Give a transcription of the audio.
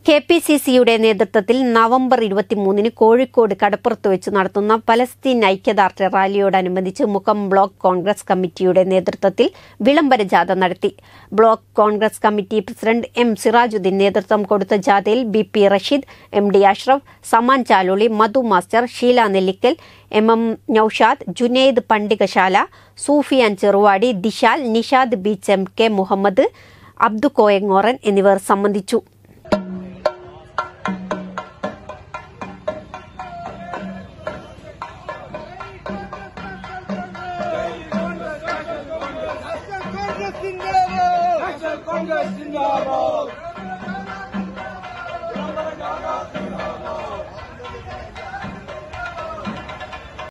K P C സിയുടെ നേതൃത്വത്തിൽ November ഇരുപത്തിമൂന്നിന് കോഴിക്കോട് കടപ്പുറത്ത് വെച്ച് നടത്തുന്ന പലസ്തീൻ ഐക്യദാർഢ്യ റാലിയോടനുബന്ധിച്ച് മുഖം ബ്ലോക്ക് കോൺഗ്രസ് കമ്മിറ്റിയുടെ നേതൃത്വത്തിൽ വിളംബര ജാഥ നടത്തി block Congress committee president M Sirajudheen നേതൃത്വം കൊടുത്ത ജാഥയിൽ B P Rasheed M D Ashraf Saman Chaloli Madhu master Sheela Nellikkal M M Noushad Junaid Pandikashala Sufiyan Cheruvadi Dishal Nishad beach M K Muhammad Abdu Koyangoran എന്നിവർ സംബന്ധിച്ചു National Congress Zindabad! National Congress Zindabad!